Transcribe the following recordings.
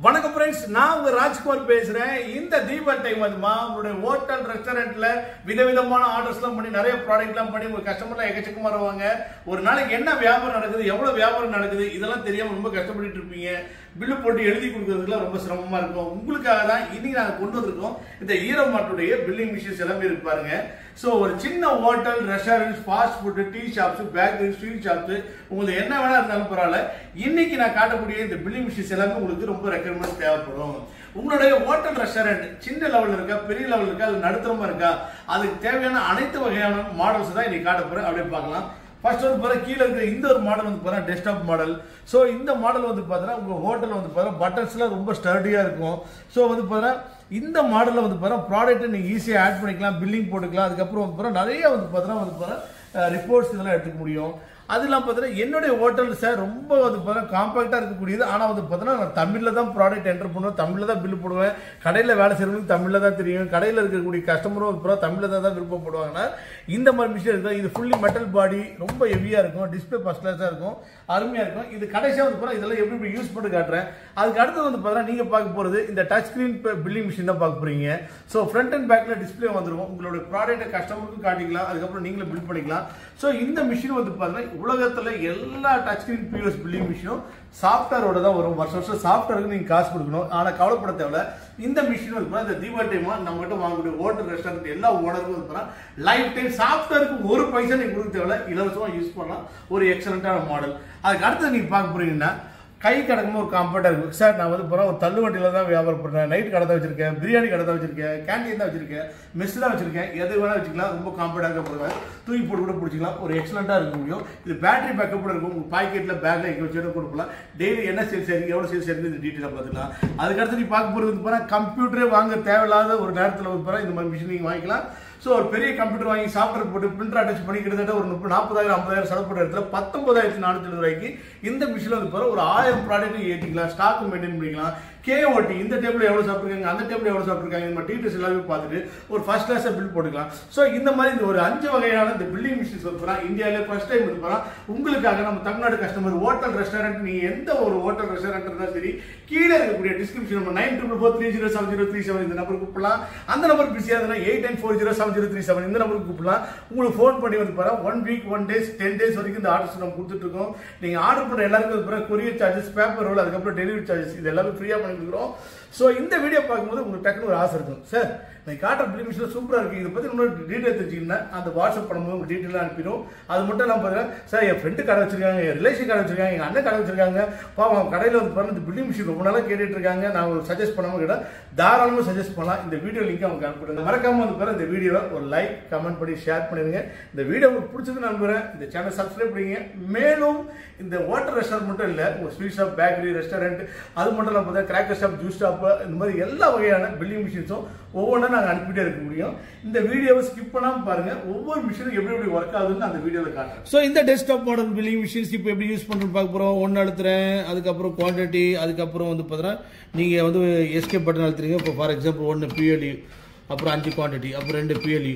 வணக்கம் ஃப்ரெண்ட்ஸ் நான் உங்க ராஜ்குமார் பேசுறேன் இந்த தீபாவளி டைம் அதுமா உங்களுடைய ஹோட்டல் ரெஸ்டாரண்ட்ல விதவிதமான ஆர்டர்ஸ்லாம் பண்ணி நிறைய ப்ராடக்ட்லாம் பண்ணி உங்க கஸ்டமர்லாம் எக்கச்சக்கமா வருவாங்க ஒரு நாளைக்கு என்ன வியாபாரம் நடக்குது எவ்வளவு வியாபாரம் நடக்குது இதெல்லாம் தெரியாம ரொம்ப கஷ்டப்பட்டு இருப்பீங்க பில்லு போட்டு எழுதி கொடுக்கறதுக்குலாம் ரொம்ப சிரமமா இருக்கும் உங்களுக்காக தான் இன்னைக்கு நாங்க கொண்டு வந்திருக்கோம் இந்த ஈரோ மார்ட்டுடைய பில்லிங் மிஷின்ஸ் எல்லாமே இருக்கு பாருங்க ஸோ ஒரு சின்ன hotel restaurants fast food tea shops bakery sweet shops உங்களுக்கு என்ன வேணா இருந்தாலும் பரவாயில்ல இன்னைக்கு நான் காட்டக்கூடிய இந்த பில்லிங் மிஷின்ஸ் எல்லாமே உங்களுக்கு ரொம்ப ரெக்குயர்மெண்ட் தேவைப்படும் உங்களுடைய ஹோட்டல் ரெஸ்டாரண்ட் சின்ன லெவலில் இருக்கா பெரிய லெவலில் இருக்கா அது நடுத்தரமா இருக்கா அதுக்கு தேவையான அனைத்து வகையான மாடல்ஸ் தான் இன்னைக்கு காட்ட போறேன் அப்படியே பார்க்கலாம் ஃபர்ஸ்ட் வந்து பாருங்க கீழே இருக்கிற இந்த ஒரு மாடல் வந்து பாருங்க டெஸ்க்டாப் மாடல் ஸோ இந்த மாடல் வந்து பார்த்தீங்கன்னா உங்கள் ஹோட்டல் வந்து பாருங்க பட்டன்ஸ்லாம் ரொம்ப ஸ்டர்டியாக இருக்கும் ஸோ வந்து பாருங்க இந்த மாடலில் வந்து பாருங்க ப்ராடக்ட்டை நீங்கள் ஈஸியாக ஆட் பண்ணிக்கலாம் பில்லிங் போட்டுக்கலாம் அதுக்கப்புறம் வந்து பாருங்க நிறைய வந்து பார்த்தீங்கன்னா வந்து பாருங்க ரிப்போர்ட்ஸ் இதெல்லாம் எடுத்துக்க முடியும் அது இல்லாமல் பார்த்தீங்கன்னா என்னுடைய ஹோட்டல் சார் ரொம்ப வந்து பார்த்தீங்கன்னா காம்பாக்டாக இருக்கக்கூடியது ஆனால் வந்து பார்த்தீங்கன்னா நான் தமிழில் தான் ப்ராடக்ட் என்டர் பண்ணுவேன் தமிழில் தான் பில் போடுவேன் கடையில் வேலை செய்கிறவங்களுக்கு தமிழில் தான் தெரியும் கடையில் இருக்கக்கூடிய கஸ்டமரும் வந்து பார்த்தா தமிழில் தான் தான் விருப்பப்படுவாங்கன்னா இந்த மாதிரி மிஷின் இருக்குது இது ஃபுல்லி மெட்டல் பாடி ரொம்ப ஹெவியாக இருக்கும் டிஸ்பிளே ஃபஸ்ட் கிளாஸாக இருக்கும் அருமையாக இருக்கும் இது கடைசியாக வந்து பார்த்தா இதெல்லாம் எப்படி எப்படி யூஸ் பண்ணி காட்டுறேன் அதுக்கு அடுத்து வந்து பார்த்தீங்கன்னா நீங்கள் பார்க்க போகிறது இந்த டச் ஸ்க்ரீன் பில்லிங் மிஷின் தான் பார்க்க போகிறீங்க ஸோ ஃப்ரண்ட் அண்ட் பேக்கில் டிஸ்பிளே வந்துடும் உங்களோட ப்ராடக்ட்டை கஸ்டமருக்கும் காட்டிக்கலாம் அதுக்கப்புறம் நீங்களும் பில் பண்ணிக்கலாம் ஸோ இந்த மிஷின் வந்து பார்த்தீங்கன்னா உலகத்தில் எல்லா டச் ஸ்க்ரீன் பியூஎஸ் பில்லிங் மிஷினும் சாஃப்ட்வேரோட தான் வரும் வருஷம் வருஷம் சாஃப்ட்வேருக்கு நீங்கள் காசு கொடுக்கணும் ஆனால் கவலைப்பட தேவையில்ல இந்த மிஷின் வந்து பார்த்தா இந்த தீபாவளி டைமா நம்ம கிட்ட வாங்கக்கூடிய ஹோட்டல் ரெஸ்டாரண்ட் எல்லா ஓனருக்கும் வந்து பார்த்தா லைஃப் டைம் சாஃப்ட்வேருக்கு ஒரு பைசா நீங்கள் கொடுக்க தேவையில்ல இலவசமாக யூஸ் பண்ணலாம் ஒரு எக்ஸலண்ட்டான மாடல் அதுக்கு அடுத்து நீங்கள் பார்க்க போறீங்கன்னா கை கடக்கும்போது ஒரு கம்ஃபர்ட்டாக இருக்கும் சார் நான் வந்து போகிறேன் ஒரு தள்ளு வண்டியில் தான் வியாபாரம் பண்ணுறேன் நைட் கடை தான் வச்சிருக்கேன் பிரியாணி கடை தான் வச்சிருக்கேன் கேண்டீன் தான் வச்சிருக்கேன் மெஸ் தான் வச்சிருக்கேன் எது வேணால் வச்சுக்கலாம் ரொம்ப காம்ஃபர்ட்டாக இருக்கப்படுவேன் தூக்கி போட்டு கூட பிடிச்சிக்கலாம் ஒரு எக்ஸலண்ட்டாக இருக்க முடியும் இது பேட்டரி பேக்கப் கூட இருக்கும் உங்கள் பாக்கெட்டில் பேக்கில் எங்கே வச்சு கொடுக்கலாம் டெய்லி என்ன சேல்ஸ் ஆயிருக்கு எவ்வளோ சேல்ஸ் ஆயிருக்கு இந்த டீட்டெயிலாக பார்த்துக்கலாம் அதுக்கடுத்து நீ பார்க்க போகிறது வந்து போனால் கம்ப்யூட்டரே வாங்க தேவையில்லாத ஒரு நேரத்தில் வந்து போகிறேன் இந்த மாதிரி மிஷின் நீங்கள் வாங்கிக்கலாம் ஸோ ஒரு பெரிய கம்ப்யூட்டர் வாங்கி சாஃப்ட்வேர் போட்டு பிரிண்டர் அட்டாச் பண்ணி கிட்டத்தட்ட ஒரு முப்பது நாற்பதாயிரம் ஐம்பதாயிரம் செலவு பண்ணுற இடத்துல பத்தொன்பதாயிரத்தி நானூற்றி எழுபது ரூபாய்க்கு இந்த மிஷினில் வந்து பாரு ஒரு ஆயிரம் ப்ராடக்ட் ஏற்றிக்கலாம் ஸ்டாக் மெயின்டைன் பண்ணிக்கலாம் கேஓடி இந்த டேபிள் எவ்வளோ சாப்பிட்ருக்காங்க அந்த டேபிள் எவ்வளோ சாப்பிட்ருக்காங்க இந்த மாதிரி டீட்டெயில்ஸ் எல்லாமே பார்த்துட்டு ஒரு ஃபர்ஸ்ட் கிளாஸாக பில் போட்டுக்கலாம் ஸோ இந்த மாதிரி இந்த ஒரு அஞ்சு வகையான இந்த பில்லிங் மிஷின்ஸ் வந்து போகிறோம் இந்தியாவிலே ஃபர்ஸ்ட் டைம் வந்து போகிறோம் உங்களுக்காக நம்ம தமிழ்நாடு கஸ்டமர் ஹோட்டல் ரெஸ்டாரண்ட் நீங்கள் எந்த ஒரு ஹோட்டல் ரெஸ்டாரண்ட் இருந்தாலும் சரி கீழே இருக்கக்கூடிய டிஸ்கிரிப்ஷன் நம்ம nine triple four three zero seven zero three seven இந்த நம்பருக்கு கூப்பிடலாம் அந்த நம்பர் பிஸியாக இருந்தால் eight nine four zero seven zero three seven இந்த நம்பருக்கு கூப்பிடலாம் உங்களுக்கு ஃபோன் பண்ணி வந்து பாரு one week one days ten days வரைக்கும் இந்த ஆர்டர்ஸ் நம்ம கொடுத்துட்டு இருக்கோம் நீங்கள் ஆர்டர் பண்ணுற எல்லாருக்கும் வந்து பாரு கொரியர் சார்ஜஸ் பேப்பர் ரோல் அதுக்கப்புறம் டெலிவரி சார்ஜஸ் இது எல்லாமே ஃப்ரீயாக பண்ணி கொடுக்குறோம் ஸோ இந்த வீடியோ பார்க்கும்போது உங்களுக்கு டக்குனு ஒரு ஆசை இருக்கும் சார் நான் காட்டுற பிலிமிஷன் சூப்பராக இருக்குது இதை பற்றி இன்னொரு டீட்டெயில் தெரிஞ்சுக்கிங்கன்னா அந்த வாட்ஸ்அப் பண்ணும்போது உங்களுக்கு டீட்டெயிலாக அனுப்பிடும் அது மட்டும் நான் பார்த்தேன் சார் என் ஃப்ரெண்டு கடை வச்சிருக்காங்க என் ரிலேஷன் கடை வச்சிருக்காங்க எங்கள் அண்ணன் கடை வச்சிருக்காங்க பாவம் கடையில் வந்து பாருங்க இந்த பில்டிங் மிஷின் ரொம்ப நாளாக கேட்டுட்டு இருக்காங்க நான் உங்களுக்கு சஜஸ்ட் பண்ணாமல் கேட்டால் தாராளமாக சஜஸ்ட் பண்ணலாம் இந்த வீடியோ லிங்க் அவங்க அனுப்பிடுங்க மறக்காம வந்து பாருங்க இந்த வீடியோவை ஒரு லைக் கமெண்ட் பண்ணி ஷேர் பண்ணிடுங்க இந்த வீடியோ உங்களுக்கு பிடிச்சது நம்புறேன் இந்த சேனல் சப்ஸ்கிரைப் பண்ணிங்க மேலும் இந்த வாட்டர் ரெஸ்டாரண்ட் மட்டும் இல்லை உங்கள் ஸ்வீட் ஷாப் பேக்கரி ரெஸ்டாரண்ட் அது மட்டும் இல்லாமல் பார்த்தா கிராக்கர் ஷாப் ஜூஸ் ஷாப் இந்த மாதிரி எல்லா வகையான பில்லிங் மிஷின்ஸும் ஒவ்வொன்றா நாங்கள் அனுப்பிட்டே இருக்க முடியும் இந்த வீடியோவை ஸ்கிப் பண்ணாமல் பாருங்க ஒவ்வொரு மிஷினும் எப்படி எப்படி ஒர்க் ஆகுதுன்னு அந்த வீடியோவில் காட்டுறேன் ஸோ இந்த டெஸ்க்டாப் மாடல் பில்லிங் மிஷின்ஸ் இப்போ எப்படி யூஸ் பண்ணுறோம்னு பார்க்க போகிறோம் ஒன்று அழுத்துறேன் அதுக்கப்புறம் குவான்டிட்டி அதுக்கப்புறம் வந்து பார்த்தீங்கன்னா நீங்கள் வந்து எஸ்கே பட்டன் அழுத்துறீங்க இப்போ ஃபார் எக்ஸாம்பிள் ஒன்று பிஎல்யூ அப்புறம் அஞ்சு குவான்டிட்டி அப்புறம் ரெண்டு பிஎல்யூ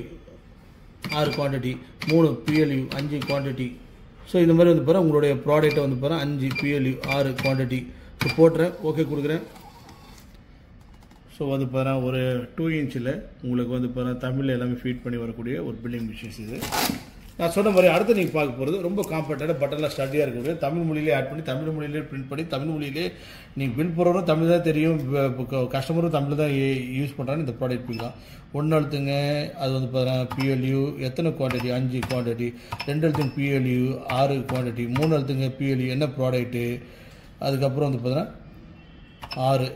ஆறு குவான்டிட்டி மூணு பிஎல்யூ அஞ்சு குவான்டிட்டி ஸோ இந்த மாதிரி வந்து பாருங்கள் உங்களுடைய ப்ராடக்ட்டை வந்து பாருங்கள் அஞ்சு பிஎல்யூ ஆறு குவான்டிட்டி ஸோ போட்டுறேன் ஓகே கொடுக்குறேன் ஸோ வந்து பாருங்கள் ஒரு டூ இன்ச்சில் உங்களுக்கு வந்து பாருங்கள் தமிழில் எல்லாமே ஃபீட் பண்ணி வரக்கூடிய ஒரு பில்டிங் மிஷின்ஸ் இது நான் சொன்ன மாதிரி அடுத்து நீங்கள் பார்க்க போகிறது ரொம்ப காம்பேக்டாக பட்டன்லாம் ஸ்டடியாக இருக்கக்கூடிய தமிழ் மொழியிலே ஆட் பண்ணி தமிழ் மொழியிலே பிரிண்ட் பண்ணி தமிழ் மொழியிலே நீங்கள் பில் போடுறவரும் தமிழ் தான் தெரியும் கஸ்டமரும் தமிழ் தான் யூஸ் பண்ணுறாங்க இந்த ப்ராடக்ட் பில்லாம் ஒன்று அழுத்துங்க அது வந்து பார்த்தீங்கன்னா பிஎல்யூ எத்தனை குவான்டிட்டி அஞ்சு குவான்டிட்டி ரெண்டு அழுத்துங்க பிஎல்யூ ஆறு குவான்டிட்டி மூணு அழுத்துங்க பிஎல்யூ என்ன ப்ராடக்ட்டு அதுக்கப்புறம் வந்து பார்த்தீங்கன்னா ஆறு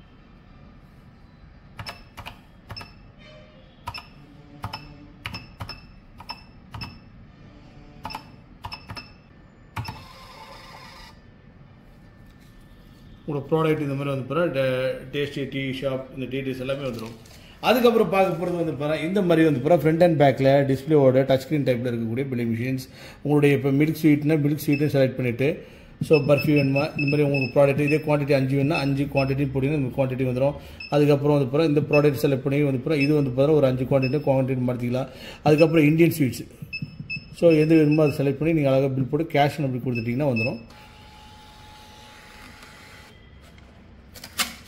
உங்களோட ப்ராடக்ட் இந்த மாதிரி வந்து பாரு டேஸ்டி டீ ஷாப் இந்த டீட்டெயில்ஸ் எல்லாமே வந்துடும் அதுக்கப்புறம் பார்க்க போகிறது வந்து பாரு இந்த மாதிரி வந்து பாரு ஃப்ரண்ட் அண்ட் பேக்கில் டிஸ்பிளேவோட டச் ஸ்க்ரீன் டைப்பில் இருக்கக்கூடிய பில்லிங் மிஷின்ஸ் உங்களுடைய இப்போ மில்க் ஸ்வீட்னா மில்க் ஸ்வீட்டும் செலக்ட் பண்ணிவிட்டு ஸோ பர்ஃபி வேணுமா இந்த மாதிரி உங்களுக்கு ப்ராடக்ட் இதே குவான்டிட்டி அஞ்சு வேணும்னா அஞ்சு குவான்டிட்டி போட்டிங்கன்னா இந்த குவான்டிட்டி வந்துடும் அதுக்கப்புறம் வந்து பாரு இந்த ப்ராடக்ட் செலக்ட் பண்ணி வந்து பாரு இது வந்து பாரு ஒரு அஞ்சு குவான்டிட்டி குவான்டிட்டி மாற்றிக்கலாம் அதுக்கப்புறம் இந்தியன் ஸ்வீட்ஸ் ஸோ எது வேணுமோ அதை செலக்ட் பண்ணி நீங்கள் அழகாக பில் போட்டு கேஷ் அப்படி கொடுத்துட்டிங்கன்னா வந்துடும்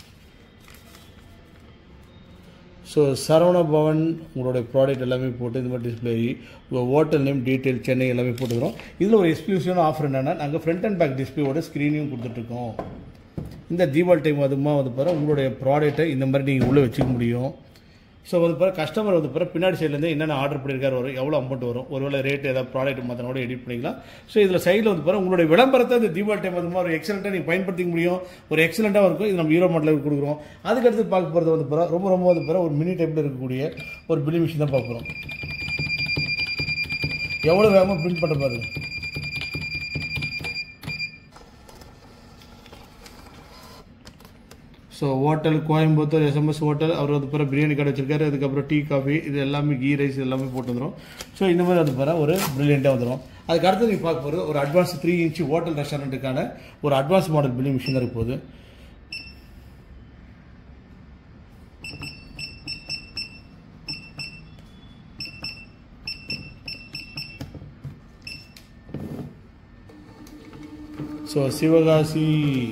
ஸோ சரவண பவன் உங்களுடைய ப்ராடக்ட் எல்லாமே போட்டு இந்த மாதிரி டிஸ்பிளே உங்கள் ஹோட்டல் நேம் டீட்டெயில் சென்னை எல்லாமே போட்டுக்கிறோம் இதில் ஒரு எக்ஸ்க்ளூசிவான ஆஃபர் என்னென்னா நாங்கள் ஃப்ரண்ட் அண்ட் பேக் டிஸ்பிளேயோட ஸ்க்ரீனையும் கொடுத்துட்ருக்கோம் இந்த தீபாவளி டைம் அதுமா வந்து பாரு உங்களுடைய ப்ராடக்ட்டை இந்த மாதிரி நீங்கள் உள்ளே வச்சுக்க முடியும் ஸோ வந்து பாரு கஸ்டமர் வந்து பாரு பின்னாடி சைட்லேருந்து என்னென்ன ஆர்டர் பண்ணியிருக்காரு வரும் எவ்வளோ அமௌண்ட் வரும் ஒருவேளை ரேட் ஏதாவது ப்ராடக்ட் மாற்றினா கூட எடிட் பண்ணிக்கலாம் ஸோ இதில் சைடில் வந்து பாரு உங்களுடைய விளம்பரத்தை இந்த தீபாவளி டைம் வந்து ஒரு எக்ஸலண்ட்டாக நீங்கள் பயன்படுத்திக்க முடியும் ஒரு எக்ஸலண்ட்டாக இருக்கும் இது நம்ம ஹீரோ மாடலில் கொடுக்குறோம் அதுக்கடுத்து பார்க்க போகிறது வந்து பாரு ரொம்ப ரொம்ப வந்து பாரு ஒரு மினி டைப்பில் இருக்கக்கூடிய ஒரு பில்லி மிஷின் தான் பார்க்க போகிறோம் எவ்வளோ வேகமாக பிரிண்ட் பண்ண பாருங்க so hotel Coimbatore SMS hotel அவர் வந்து பிறகு பிரியாணி கடை வச்சிருக்காரு அதுக்கப்புறம் டீ காஃபி இது எல்லாமே கீ ரைஸ் எல்லாமே போட்டு வந்துடும் ஸோ இந்த மாதிரி வந்து பாரு ஒரு ப்ரில்லியண்ட்டாக வந்துடும் அதுக்கு அடுத்து நீங்கள் பார்க்க போகிறது ஒரு அட்வான்ஸ் த்ரீ இன்ச் ஹோட்டல் ரெஸ்டாரண்ட்டுக்கான ஒரு அட்வான்ஸ் மாடல் பில்லிங் மிஷின் தான் இருக்க போகுது ஸோ சிவகாசி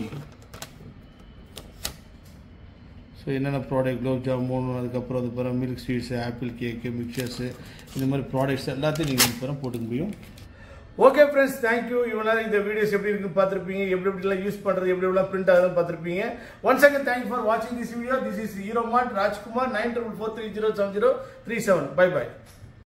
ஸோ என்னென்ன ப்ராடக்ட் குலோப் ஜாமுன் அதுக்கப்புறம் அது பிறகு milk sweets apple cake mixtures இந்த மாதிரி ப்ராடக்ட்ஸ் எல்லாத்தையும் நீங்கள் இது பிறகு போட்டுக்க முடியும் ஓகே ஃப்ரெண்ட்ஸ் தேங்க்யூ இவ்வளோ நேரம் இந்த வீடியோஸ் எப்படி இருக்குன்னு பார்த்துருப்பீங்க எப்படி எப்படிலாம் யூஸ் பண்ணுறது எப்படி எப்படிலாம் பிரிண்ட் ஆகுதுன்னு பார்த்துருப்பீங்க ஒன் செகண்ட் தேங்க்யூ ஃபார் வாட்சிங் this video this is hero mart Rajkumar nine triple four three zero seven zero three seven bye by